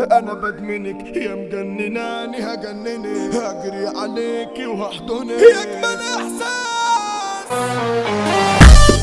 انا بدمنك يا مجنناني هجننك هجري عليكي وهحضنك يا اجمل احساس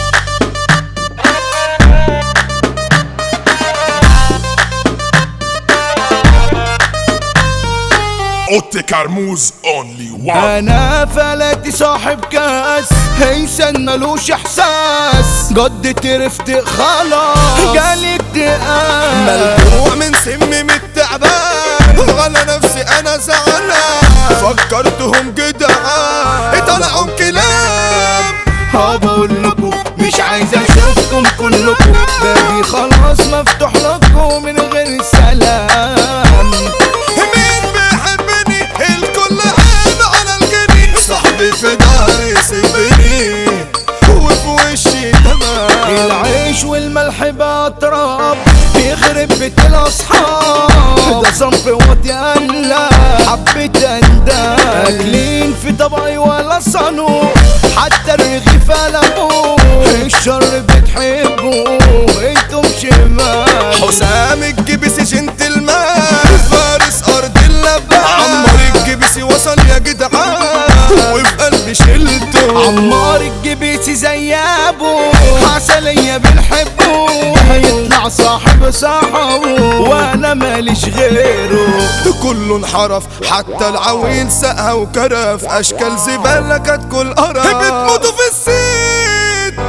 اوتي كرموز اونلي وان انا فلاتي صاحب كاس هيسن ملوش احساس قد ترفت خلاص جالي اكتئاب ملجوع من سم التعبان على نفسي انا زعلان فكرتهم جدعان طلعوا كلاب هقول لكم مش عايز اشوفكم كلكم بابي خلاص مفتوح لكم من غير سلام مين بيحبني الكل عيب على الجنين صاحبي في داري سيبني وفي وشي تمام العيش والملح بأطراب بيخرب بيت الأصحاب ده صنف وطيان حبيت أندم أكلين في طبقي ولا صنوع حتى الرغيف قلبوه الشر بتحبه انتم شمال حسام الجبسي جنتلمان فارس ارض اللبان عمار الجبسي وصل يا جدعان وفي قلبي شلته عمار الجبيسي زي ابو عسلية بنحبه هيطلع صاحب صاحبه وانا ماليش غيره كله انحرف حتى العويل سقها وكرف اشكال زباله كانت كل قرف بتموتوا في السيد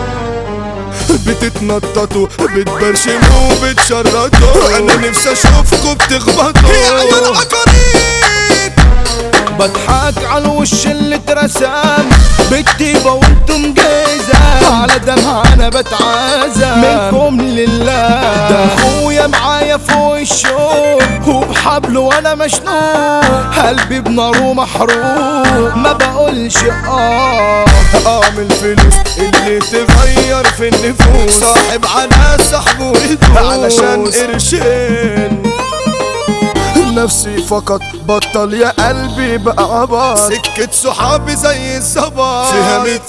بتتنططوا بتبرشموا وبتشرطوا انا نفسي اشوفكوا بتخبطوا يا عيال عقاريد بضحك على الوش اللي اترسم بالطيبة وانتم جيزة على دمع انا بتعازى منكم لله ده اخويا معايا فوق الشوق وبحبله وانا مشنوق قلبي بناره محروق ما بقولش اه اعمل فلوس اللي تغير في النفوس صاحب على صاحبه يدوس علشان قرشين نفسي فقط بطل يا قلبي بقى عبار سكة صحابي زي الزبار فيها ميت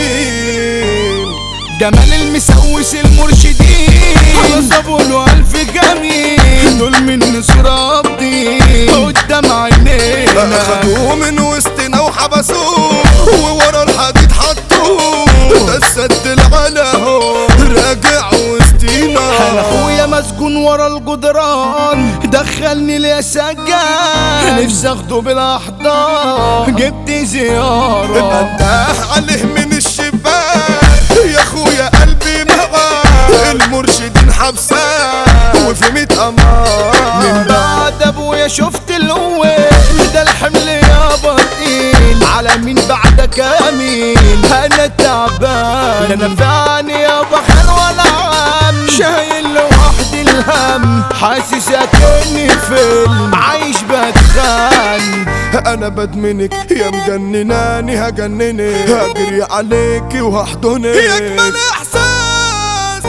كمين جمال المسوس المرشدين نصبوا له ألف جميل دول من ربي قدام عينينا خدوه من وسطنا وحبسوه وورا الحديد حطوه ده السد العلاهو راجع انا وسطينا اخويا مسجون ورا الجدران دخلني ليا سجان نفسي اخده بالاحضان جبت زيارة بنده عليه من الشباك يا اخويا قلبي معاه المرشدين حبساه وفي ميت امان من بعد ابويا شفت الويل ده الحمل يا بطيل على مين بعدك امين انا تعبان لا نفعني يا بخل ولا عم شايل لوحدي الهم حاسس اكني فيلم عايش بتخان انا بدمنك يا مجنناني هجننك هجري عليكي وهحضنك يا اجمل احساس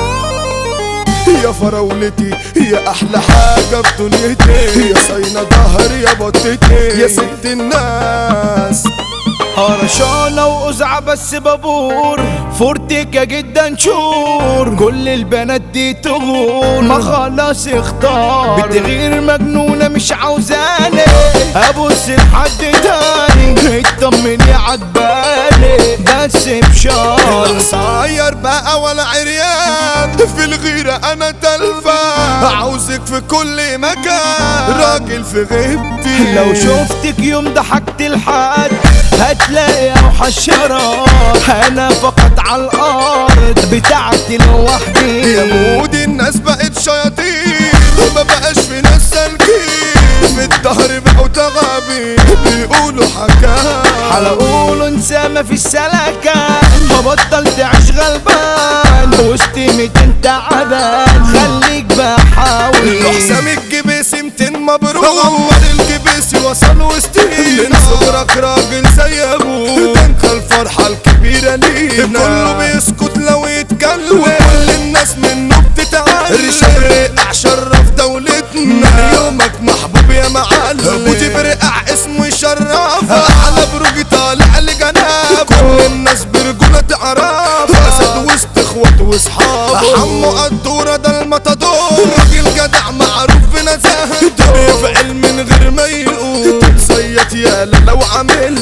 يا فراولتي يا احلى حاجه في دنيتي يا صينه ظهري يا بطتي يا ست الناس هرشانة وقزعة بس بابور فورتيكا جدا شور كل البنات دي تغور ما خلاص اختار بتغير مجنونة مش عاوزاني ابص لحد تاني اطمني عجباني بس بشار قصير بقى ولا عريان في الغيرة انا تلفان عاوزك في كل مكان راجل في غيبتي لو شفتك يوم ضحكت لحد هتلاقي اوحش شراب انا فقط على الارض بتاعتي لوحدي يا مود الناس بقت شياطين ما بقاش في ناس سالكين في الظهر بقوا تغابين بيقولوا حكاية حلقول انسى ما في السلكة ببطل تعيش غلبان وسط ميتين تعبان خليك بحاول حسام الجبيسي 200 مبروك عمر الجبيسي وصل وسطينا من صغرك راجل زي ابوه ده انت الفرحة الكبيرة لينا كله بيسكت لو يتكلم وكل الناس منه بتتعلم رشاد رقع شرف دولتنا يومك محبوب يا معلم ودي برقع اسمه يشرف على بروج طالع لجناب كل الناس برجولة تعرف اسد وسط اخوات واصحاب حمو قدورة ده المطادور راجل جدع معروف بنزاهته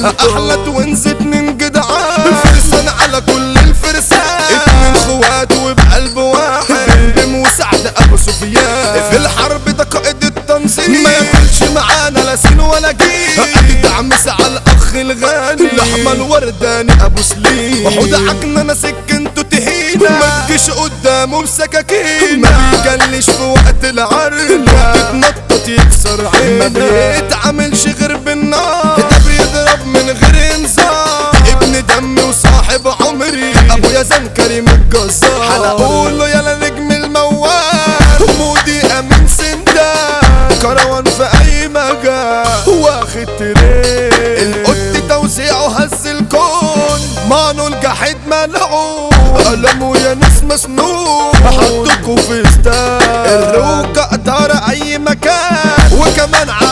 احلى توينز اتنين جدعان فرسان على كل الفرسان اتنين خوات وبقلب واحد بيم وسعد ابو سفيان في الحرب ده قائد التنظيم ما ياكلش معانا لا سين ولا جيل اجدع مسا الاخ الغالي لحمة الورداني ابو سليم وحود عجنة انا سكنته تهينة ما تجيش قدامه بسكاكين ما بيجلش في وقت العرض تتنطط يكسر عينه ما بيتعاملش غير بالنار ده بيضرب من غير انذار ابن دمي وصاحب عمري ابويا زن كريم الجزار هنقول له يلا نجم الموال مودي امين سندان كروان في اي مجال واخد ترين القط توزيعه هز الكون مانو الجحيد ملعون قلمه يا ناس مسنون حطكوا في ستان الروكة قطار اي مكان وكمان